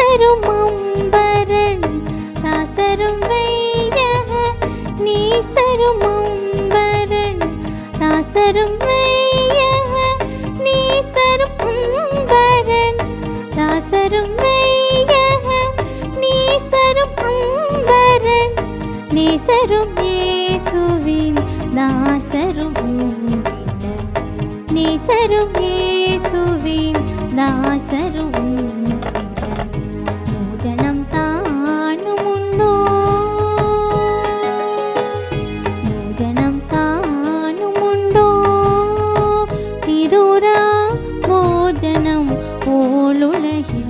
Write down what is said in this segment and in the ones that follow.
நீசரும் அம்பரன் ராசரும் வையக நீசரும் அம்பரன் ராசரும் வையக நீசரும் அம்பரன் ராசரும் வையக நீசரும் அம்பரன் நேசரும் இயேசுவின் தாசரும் உண்டிட நேசரும் இயேசுவின் தாசரும் உண்டிட மோஜனம் தானும் உண்டோ மோஜனம் தானும் உண்டோ திருரா மோஜனம் போலுலகில்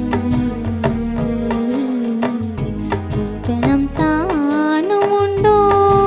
மோஜனம் தானும் உண்டோ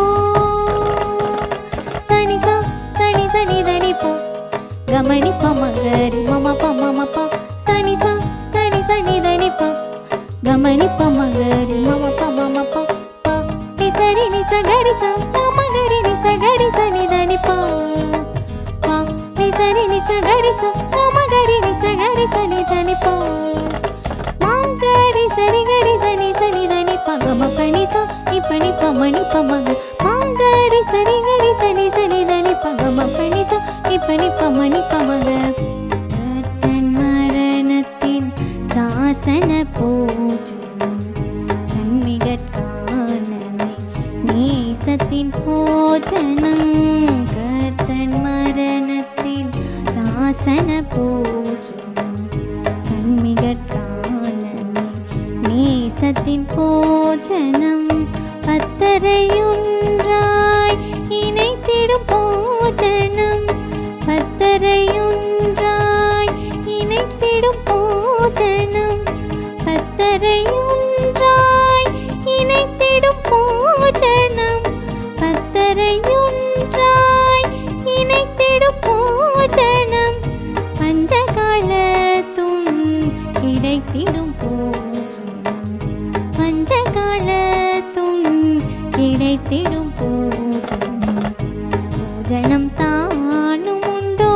சனிசா சனி சனி தனி போ கமனி பமகரி மம பம ப சனிசா சனி சனி தனி ப கமனி பமகரி மம பம ப ப நி சரி நி சகரி ச பமகரி நி சகரி சனி தனி ப ப நி சரி நி சகரி ச பமகரி நி சகரி சனி தனி ப மாங்கடி சரி கடி சனி சனி தனி பகம பணி ச நி பணி பமணி பமக மாங்கடி சரி கடி சனி சனி தனி பகம பணி ச நி பணி பமணி பமக கர்த்தன் மரணத்தின் சாசன போஜனம் கண்மிகட்கானனை நேசத்தின் போஜனம் கர்த்தன் மரணத்தின் சாசன போஜனம் கண்மிகட்கானனை நேசத்தின் போஜனம் பத்தரையொன்றாய் இணைத்திடும் போஜனம் பத்தரையொன்றாய் இணைத்திடும் போஜனம் பத்தரையொன்றாய் இணைத்திடும் போஜனம் பத்தரையொன்றாய் இணைத்திடும் போஜனம் பஞ்சகாலத்தும் கிடைத்திடும் போஜனம் பஞ்சகாலத்தும் கிடைத்திடும் போஜனம் போஜனம் தானும் உண்டோ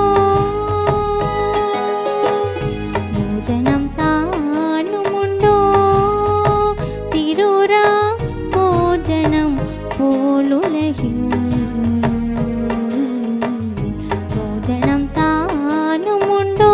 போஜனம் தானும் உண்டோ திருரா போஜனம் போலுலகில் போஜனம் தானும் உண்டோ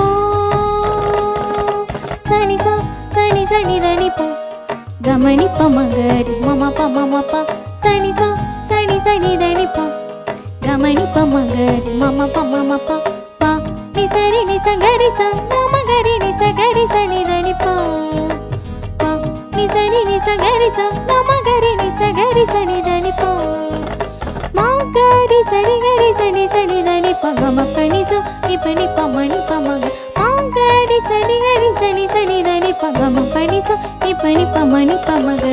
சனிசா சனி சனி தனி ப கமனி பமகரி மம ப மம ப சனிசா சனி சனி தனி ப கமனி பமகரி மம ப மம ப ப நி சரி நி சகரி ச மமகரி நி சகரி சனி தனி ப ப நி சரி நி சகரி ச மமகரி நி சகரி சனி தனி ப மாங்கடி சரி கரி சனி சனி தனி பகம பணி ச நி பணி பமணி பமக மாங்கடி சரி கரி சனி சனி தனி பகம பணி ச நி பணி பமணி பமக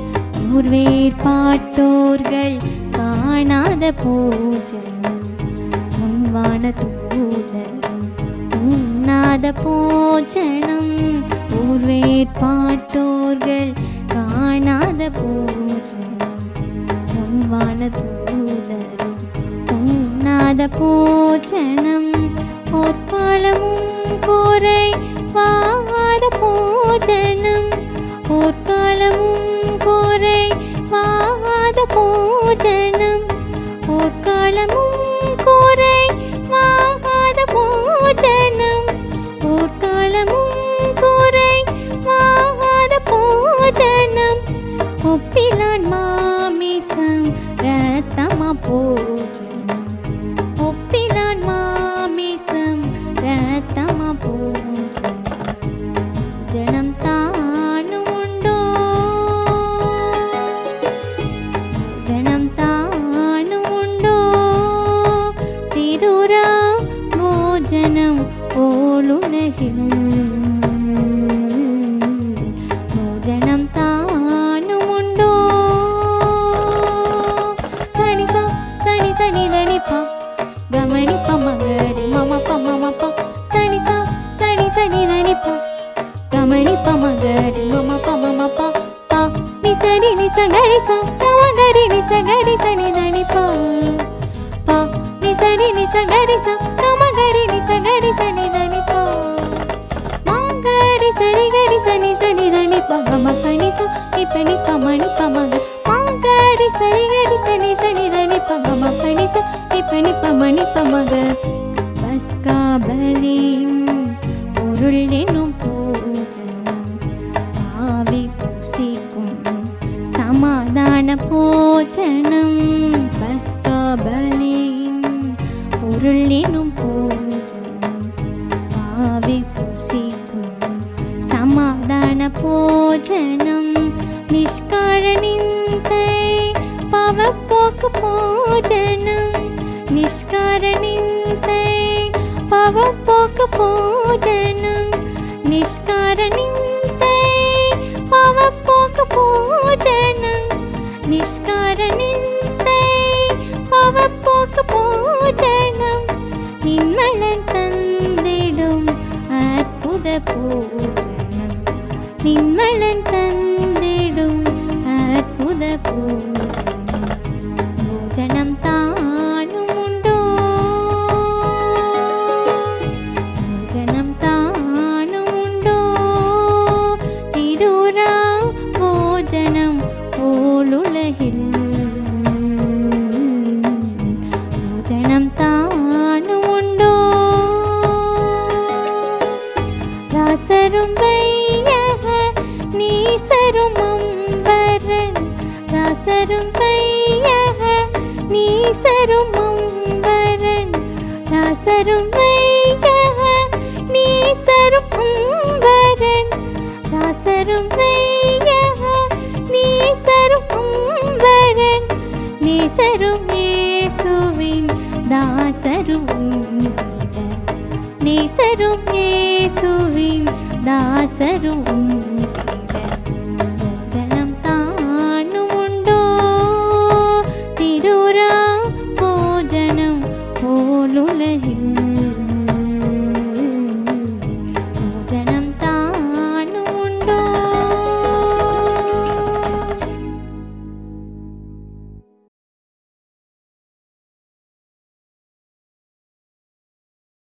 ஊர்வேற்பாட்டோர்கள் காணாத பூஜனம் முன்வான தூதரும் உண்ணாத போஜனம் ஊர்வேற்பாட்டோர்கள் காணாத பூஜனம் முன்வான தூதரும் உண்ணாத போஜனம் போர்க்காலமும் கோரை வாத போஜனம் போர்க்காலமும் கோரை வாத போஜனம் போர்க்காலமும் கோரை வாத போஜனம் போர்க்காலமும் கோரை வாத போஜனம் ஒப்பிலான் மாமிசம் ரத்தமா போஜனம் ஒப்பிலான் மாமிசம் ரத்தமா போஜனம் ஜனம் தானும் உண்டோ ஜனம் தானும் உண்டோ திருரா போஜனம் போலுலகில் போஜனம் தானும் உண்டோ சனிசா சனி சனி தனி ப கமனி பமகரி மம ப மம ப சனிசா சனி சனி தனி ப கமனி பமகரி மம ப மம ப ப நி சரி நி சகரி ச கமகரி நி சகரி சனி தனி ப ப நி சரி நி சகரி ச கமகரி நி சகரி சனி தனி ப மாங்கரி சரி கரி சனி சனி தனி பகம பனிச இப்பனி பமணி பமக மாங்கரி சரிகரி சனி சனி ரணி பகம பனிச இப்பனி பமணி பமக பஸ்கா பலியும் பொருள் எனும் போஜனம் ஆவி புசிக்கும் சமாதான போஜனம் பஸ்கா பலியும் பொருள் எனும் போஜனம் ஆவி புசிக்கும் சமாதான போஜனம் நிஷ்காரணிந்தை பவப்போக்கு போஜனம் நிஷ்காரணிந்தை பவப்போக்கு போஜனம் நிஷ்காரணிந்தை பவப்போக்கு போஜனம் நிஷ்காரணிந்தை பவப்போக்கு போஜனம் நின்மலன் தந்திடும் அற்புத பூஜனம் நின்மலன் தந்திடும் அற்புத பூஜனம் பூஜனம் தானும் உண்டோ பூஜனம் தானும் உண்டோ திருரா போஜனம் போலுலகில் பூஜனம் தானும் உண்டோ ராசரும் வையக நீசரும் அம்பரன் ராசரும் வையக நீசரும் அம்பரன் ராசரும் வையக நீசரும் அம்பரன் ராசரும் வையக நீசரும் அம்பரன் நீசரும் இயேசுவின் தாசரும் உண்டிட நேசரும் இயேசுவின் தாசரும்